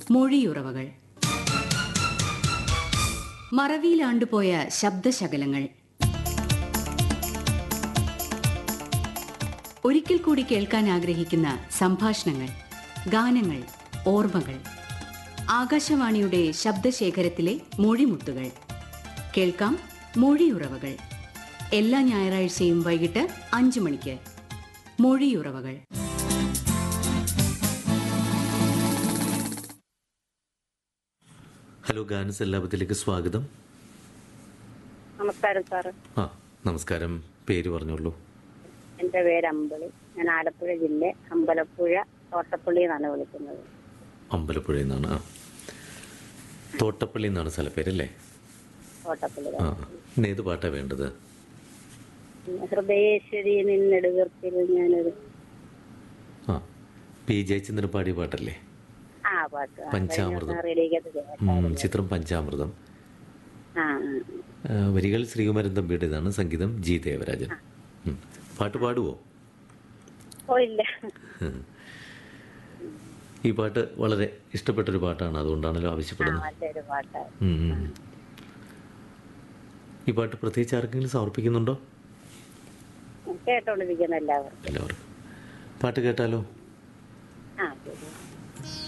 മൊഴിയുറവകൾ മറവിയിലാണ്ടുപോയ ശബ്ദശകലങ്ങൾ ഒരിക്കൽ കൂടി കേൾക്കാൻ ആഗ്രഹിക്കുന്ന സംഭാഷണങ്ങൾ ഗാനങ്ങൾ ഓർമ്മകൾ ആകാശവാണിയുടെ ശബ്ദശേഖരത്തിലെ മൊഴിമുത്തുകൾ കേൾക്കാം മൊഴിയുറവകൾ എല്ലാ ഞായറാഴ്ചയും വൈകിട്ട് അഞ്ചു മണിക്ക് മൊഴിയുറവകൾ ഹലോ ഗാനസ് എല്ലാപത്തിലേക്ക് സ്വാഗതം നമസ്കാരം സാറ് ആ നമസ്കാരം പേര് പറഞ്ഞോളൂ എന്റെ പേര് അമ്പളി ഞാൻ ആലപ്പുഴ ജില്ല അമ്പലപ്പുഴ തോട്ടപ്പള്ളി എന്നാണ് വിളിക്കുന്നത് അമ്പലപ്പുഴയിൽ നിന്നാണ് ആ തോട്ടപ്പള്ളി എന്നാണ് സ്ഥലപ്പേരല്ലേ തോട്ടപ്പള്ളി ആ ഇന്ന് ഏത് പാട്ടാണ് വേണ്ടത് ഹൃദയേശ്വരി നിന്നെടുകർത്തിൽ ഞാനൊരു ആ പി ജയചന്ദ്രൻ പാടിയ പാട്ടല്ലേ ആ പാട്ട് ആ, പഞ്ചാമൃതം. കഴിഞ്ഞ ദിവസം റേഡിയോക്കകത്ത് കേട്ടായിരുന്നു. ഉം, ചിത്രം പഞ്ചാമൃതം ആ ആ, വരികൾ ശ്രീകുമാരൻ തമ്പിയുടേതാണ് സംഗീതം ജി ദേവരാജൻ ഉം. പാട്ട് പാടുവോ ഓ ഇല്ല ഈ പാട്ട് വളരെ ഇഷ്ടപ്പെട്ടൊരു പാട്ടാണ് അതുകൊണ്ടാണല്ലോ ആ ആവശ്യപ്പെടുന്നത് നല്ലൊരു പാട്ട് ഉം, ഉം. ഈ പാട്ട് പ്രത്യേകിച്ച് ആർക്കെങ്കിലും സമർപ്പിക്കുന്നുണ്ടോ കേട്ടോണ്ടിരിക്കുന്ന എല്ലാവരും എല്ലാവർക്കും പാട്ട് കേട്ടാലോ ആ ശരി